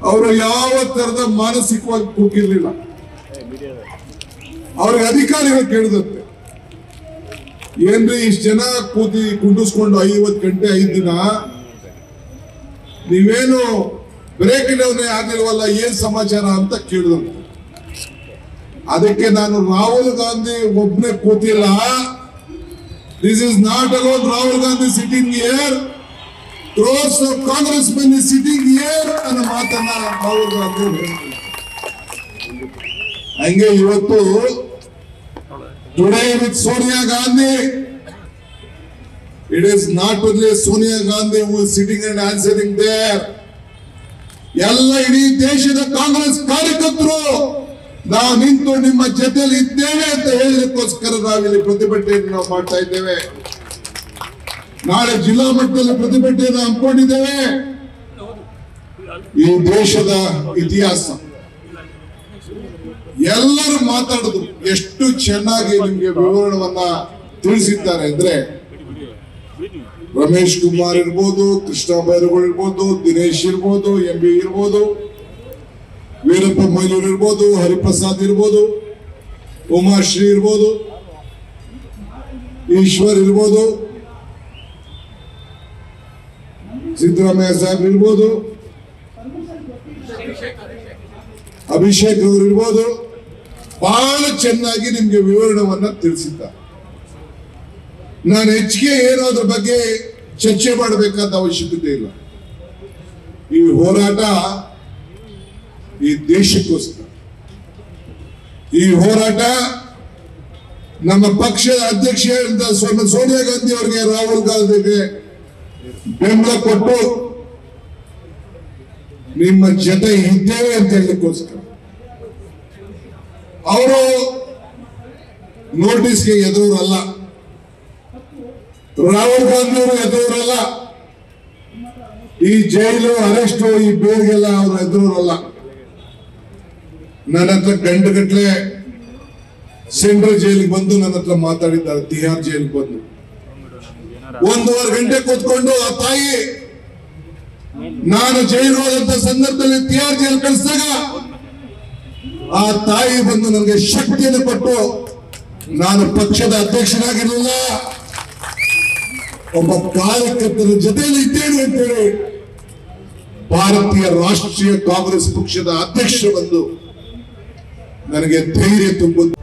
ಅವರು ಯಾವ ತರದ ಮಾನಸಿಕವಾಗಿ ಕೂಗಿರ್ಲಿಲ್ಲ ಅವ್ರಿಗೆ ಅಧಿಕಾರಿಗಳು ಕೇಳಿದಂತೆ ಏನ್ರಿ ಇಷ್ಟು ಜನ ಕೂತಿ ಕುಂಡಿಸ್ಕೊಂಡು ಐವತ್ತು ಗಂಟೆ ಐದು ದಿನ ನೀವೇನು ಬ್ರೇಕ್ ಇಲ್ಲವನ್ನೇ ಆಗಿಲ್ವಲ್ಲ ಏನ್ ಸಮಾಚಾರ ಅಂತ ಕೇಳಿದಂತೆ ಅದಕ್ಕೆ ನಾನು ರಾಹುಲ್ ಗಾಂಧಿ ಒಬ್ಬನೇ ಕೂತಿಲ್ಲ this is not alone Rahul Gandhi sitting here crores of Congress men sitting here ಅನ್ನೋ ಮಾತನ್ನ ರಾಹುಲ್ ಗಾಂಧಿ ಹೇಳಿದ್ರು. ಹಂಗೆ ಇವತ್ತು today with Sonia Gandhi it is not only Sonia Gandhi who sitting and answering there ಎಲ್ಲ ಇಡೀ ದೇಶದ ಕಾಂಗ್ರೆಸ್ ಕಾರ್ಯಕರ್ತರು ನಾವು ನಿಂತು ನಿಮ್ಮ ಜೊತೆಲಿ ಇದ್ದೇವೆ ಅಂತ ಹೇಳಲಿಕ್ಕೋಸ್ಕರ ನಾವಿಲ್ಲಿ ಪ್ರತಿಭಟನೆಯನ್ನು ನಾವು ಮಾಡ್ತಾ ಇದ್ದೇವೆ ನಾಳೆ ಜಿಲ್ಲಾ ಮಟ್ಟದಲ್ಲಿ ಪ್ರತಿಭಟನೆಯನ್ನು ಹಮ್ಮಿಕೊಂಡಿದ್ದೇವೆ ಈ ದೇಶದ ಇತಿಹಾಸ ಎಲ್ಲರೂ ಮಾತಾಡಿದ್ರು ಎಷ್ಟು ಚೆನ್ನಾಗಿ ನಿಮ್ಗೆ ವಿವರಣವನ್ನ ತಿಳಿಸಿದ್ದಾರೆ ಅಂದ್ರೆ ರಮೇಶ್ ಕುಮಾರ್ ಇರ್ಬೋದು ಕೃಷ್ಣ ಬೈರಗಳು ಇರ್ಬೋದು ದಿನೇಶ್ ಇರ್ಬೋದು ಎಂ ಬಿ ಇರ್ಬೋದು ವೀರಪ್ಪ ಮೊಯ್ಲೂರು ಇರ್ಬೋದು ಹರಿಪ್ರಸಾದ್ ಇರ್ಬೋದು ಉಮಾಶ್ರೀ ಇರ್ಬೋದು ಈಶ್ವರ್ ಇರ್ಬೋದು ಸಿದ್ದರಾಮಯ್ಯ ಸಾಹೇಬ್ ಇರ್ಬೋದು ಅಭಿಷೇಕ್ ಅವರು ಇರ್ಬೋದು ಬಹಳ ಚೆನ್ನಾಗಿ ನಿಮ್ಗೆ ವಿವರಣವನ್ನ ತಿಳಿಸಿದ್ದಾರೆ ನಾನು ಹೆಚ್ಚಿಗೆ ಏನು ಅದ್ರ ಬಗ್ಗೆ ಚರ್ಚೆ ಮಾಡಬೇಕಾದ ಅವಶ್ಯಕತೆ ಇಲ್ಲ ಈ ಹೋರಾಟ ಈ ದೇಶಕ್ಕೋಸ್ಕರ ಈ ಹೋರಾಟ ನಮ್ಮ ಪಕ್ಷದ ಅಧ್ಯಕ್ಷ ಸೋನಿಯಾ ಗಾಂಧಿ ಅವರಿಗೆ ರಾಹುಲ್ ಗಾಂಧಿಗೆ ಬೆಂಬಲ ಕೊಟ್ಟು ನಿಮ್ಮ ಜೊತೆ ಇದ್ದೇವೆ ಅಂತ ಹೇಳಲಿಕ್ಕೋಸ್ಕರ ಅವರು ನೋಟಿಸ್ಗೆ ಎದುರಲ್ಲ ರಾಹುಲ್ ಗಾಂಧಿ ಅವರು ಎದುರಲ್ಲ ಈ ಜೈಲು ಅರೆಸ್ಟು ಈ ಬೇರ್ಗೆಲ್ಲ ಅವರು ಎದುರಲ್ಲ ನನ್ನ ಹತ್ರ ಗಂಟೆಗಟ್ಲೆ ಸೆಂಟ್ರಲ್ ಜೈಲಿಗೆ ಬಂದು ನನ್ನ ಹತ್ರ ಮಾತಾಡಿದ್ದಾರೆ ತಿಹಾರ್ ಜೈಲಿಗೆ ಬಂದು ಒಂದೂವರೆ ಗಂಟೆ ಕೂತ್ಕೊಂಡು ಆ ತಾಯಿ ನಾನು ಜೈಲು ಹೋದಂತ ಸಂದರ್ಭದಲ್ಲಿ ತಿಹಾರ್ ಜೈಲ್ ಕಳಿಸಿದಾಗ ಆ ತಾಯಿ ಬಂದು ನನಗೆ ಶಕ್ತಿಯನ್ನು ಕೊಟ್ಟು ನಾನು ಪಕ್ಷದ ಅಧ್ಯಕ್ಷನಾಗಿರಲಿಲ್ಲ ಒಬ್ಬ ಕಾರ್ಯಕರ್ತರ ಜೊತೆಯಲ್ಲಿ ಇದ್ದೇನೆ ಅಂತೇಳಿ ಭಾರತೀಯ ರಾಷ್ಟ್ರೀಯ ಕಾಂಗ್ರೆಸ್ ಪಕ್ಷದ ಅಧ್ಯಕ್ಷರು ಬಂದು ನನಗೆ ಧೈರ್ಯ ತುಂಬ